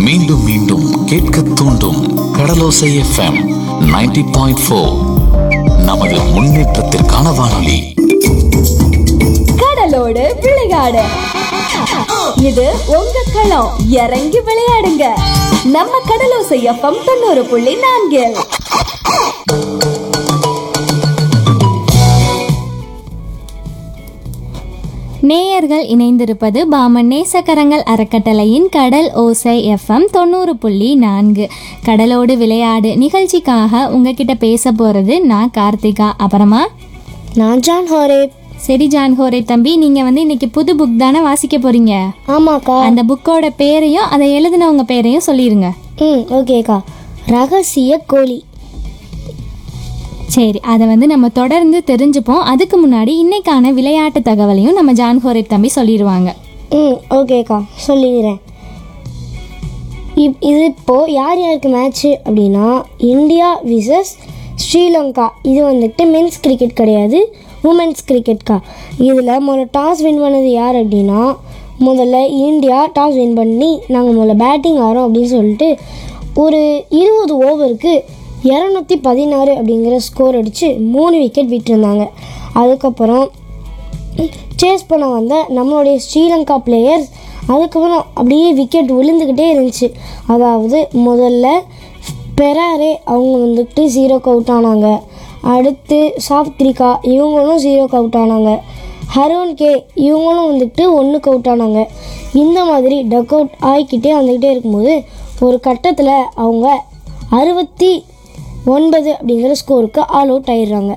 மீண்டும் மீண்டும் கேட்க தூண்டும் கடலோசை எஃப்எம் 90.4 பாயிண்ட் ஃபோர் நமது முன்னேற்றத்திற்கான வானொலி கடலோடு விளையாடு இது உங்க களம் இறங்கி விளையாடுங்க நம்ம கடலோசை எஃப்எம் தொண்ணூறு புள்ளி நான்கில் நேயர்கள் இணைந்திருப்பது பாமன் நேசக்கரங்கள் அறக்கட்டளையின் கடல் ஓசை எஃப்எம் தொண்ணூறு புள்ளி நான்கு கடலோடு விளையாடு நிகழ்ச்சிக்காக உங்ககிட்ட பேச போகிறது நான் கார்த்திகா அப்புறமா நான் ஜான் ஹோரேப் சரி ஜான்ஹோரே தம்பி நீங்கள் வந்து இன்னைக்கு புது புக் தானே வாசிக்க போறீங்க ஆமாக்கா அந்த புக்கோட பேரையும் அதை எழுதினவங்க பேரையும் சொல்லிடுங்க ம் ஓகேக்கா ரகசிய கோழி சரி அதை வந்து நம்ம தொடர்ந்து தெரிஞ்சுப்போம் அதுக்கு முன்னாடி இன்னைக்கான விளையாட்டு தகவலையும் நம்ம ஜான்ஹோரே தம்பி சொல்லிடுவாங்க ம் ஓகேக்கா சொல்லிடுறேன் இப் இது இப்போது யார் யாருக்கு மேட்ச்சு அப்படின்னா இந்தியா விசஸ் ஸ்ரீலங்கா இது வந்துட்டு மென்ஸ் கிரிக்கெட் கிடையாது உமன்ஸ் கிரிக்கெட்க்கா இதில் முதல்ல டாஸ் வின் பண்ணது யார் அப்படின்னா முதல்ல இந்தியா டாஸ் வின் பண்ணி நாங்கள் முதல்ல பேட்டிங் ஆகிறோம் அப்படின்னு சொல்லிட்டு ஒரு இருபது ஓவருக்கு இரநூத்தி பதினாறு அப்படிங்கிற ஸ்கோர் அடித்து மூணு விக்கெட் விட்டுருந்தாங்க அதுக்கப்புறம் சேஸ் பண்ண வந்த நம்மளுடைய ஸ்ரீலங்கா பிளேயர்ஸ் அதுக்கப்புறம் அப்படியே விக்கெட் விழுந்துக்கிட்டே இருந்துச்சு அதாவது முதல்ல பெராரே அவங்க வந்துட்டு ஜீரோக்கு அவுட் ஆனாங்க அடுத்து சாப்த்ரிகா இவங்களும் ஜீரோக்கு அவுட் ஆனாங்க ஹரோன் கே இவங்களும் வந்துட்டு ஒன்றுக்கு அவுட் ஆனாங்க இந்த மாதிரி டக் அவுட் ஆகிக்கிட்டே வந்துக்கிட்டே இருக்கும்போது ஒரு கட்டத்தில் அவங்க அறுபத்தி ஒன்பது அப்படிங்கிற ஸ்கோருக்கு ஆல் அவுட் ஆயிடுறாங்க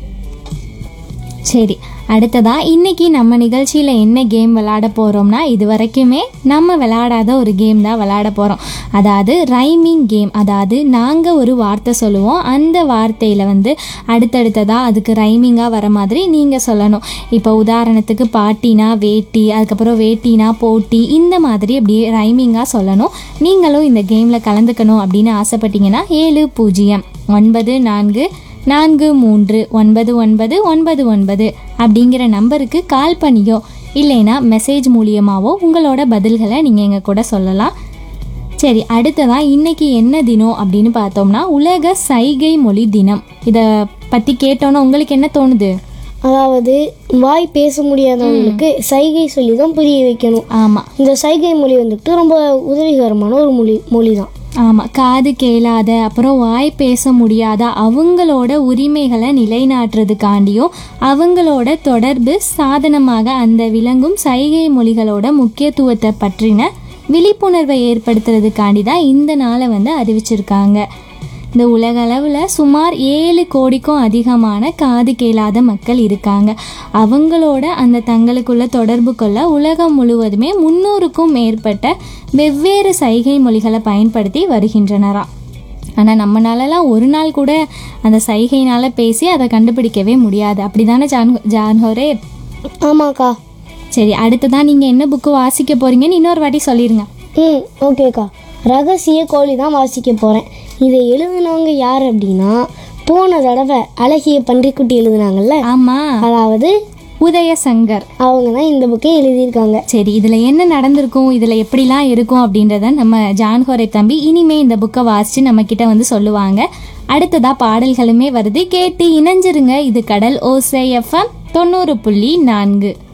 சரி அடுத்ததா இன்னைக்கு நம்ம நிகழ்ச்சியில் என்ன கேம் விளையாட போகிறோம்னா இது வரைக்குமே நம்ம விளையாடாத ஒரு கேம் தான் விளையாட போகிறோம் அதாவது ரைமிங் கேம் அதாவது நாங்கள் ஒரு வார்த்தை சொல்லுவோம் அந்த வார்த்தையில் வந்து அடுத்தடுத்ததாக அதுக்கு ரைமிங்காக வர மாதிரி நீங்கள் சொல்லணும் இப்போ உதாரணத்துக்கு பாட்டினா வேட்டி அதுக்கப்புறம் வேட்டினா போட்டி இந்த மாதிரி அப்படியே ரைமிங்காக சொல்லணும் நீங்களும் இந்த கேமில் கலந்துக்கணும் அப்படின்னு ஆசைப்பட்டீங்கன்னா ஏழு பூஜ்ஜியம் ஒன்பது நான்கு நான்கு மூன்று ஒன்பது ஒன்பது ஒன்பது ஒன்பது அப்படிங்கிற நம்பருக்கு கால் பண்ணியோ இல்லைன்னா மெசேஜ் மூலியமாவோ உங்களோட பதில்களை நீங்கள் எங்கள் கூட சொல்லலாம் சரி அடுத்ததா இன்னைக்கு என்ன தினம் அப்படின்னு பார்த்தோம்னா உலக சைகை மொழி தினம் இதை பற்றி கேட்டோன்னா உங்களுக்கு என்ன தோணுது அதாவது வாய் பேச முடியாதவங்களுக்கு சைகை சொல்லி தான் புரிய வைக்கணும் ஆமாம் இந்த சைகை மொழி வந்துட்டு ரொம்ப உதவிகரமான ஒரு மொழி மொழி தான் ஆமாம் காது கேளாத அப்புறம் வாய் பேச முடியாத அவங்களோட உரிமைகளை நிலைநாட்டுறதுக்காண்டியும் அவங்களோட தொடர்பு சாதனமாக அந்த விளங்கும் சைகை மொழிகளோட முக்கியத்துவத்தை பற்றின விழிப்புணர்வை ஏற்படுத்துறதுக்காண்டி தான் இந்த நாளை வந்து அறிவிச்சிருக்காங்க இந்த உலக அளவில் சுமார் ஏழு கோடிக்கும் அதிகமான காது கேளாத மக்கள் இருக்காங்க அவங்களோட அந்த தங்களுக்குள்ள தொடர்பு கொள்ள உலகம் முழுவதுமே முன்னூறுக்கும் மேற்பட்ட வெவ்வேறு சைகை மொழிகளை பயன்படுத்தி வருகின்றனராம் ஆனால் நம்மளாலலாம் ஒரு நாள் கூட அந்த சைகைனால் பேசி அதை கண்டுபிடிக்கவே முடியாது அப்படிதானே ஜான் ஜான்ஹோரே ஆமாக்கா சரி அடுத்ததான் நீங்கள் என்ன புக்கு வாசிக்க போறீங்கன்னு இன்னொரு வாட்டி சொல்லிடுங்க ம் ஓகேக்கா ரகசிய கோழி தான் வாசிக்க போகிறேன் இதை எழுதினவங்க யார் அப்படின்னா போன தடவை அழகிய பன்றிக்குட்டி எழுதுனாங்கல்ல ஆமாம் அதாவது உதயசங்கர் அவங்க தான் இந்த புக்கை எழுதியிருக்காங்க சரி இதில் என்ன நடந்திருக்கும் இதில் எப்படிலாம் இருக்கும் அப்படின்றத நம்ம ஜான்ஹோரை தம்பி இனிமே இந்த புக்கை வாசித்து நம்ம கிட்ட வந்து சொல்லுவாங்க அடுத்ததா பாடல்களுமே வருது கேட்டு இணைஞ்சிருங்க இது கடல் ஓசை எஃப்எம் தொண்ணூறு புள்ளி நான்கு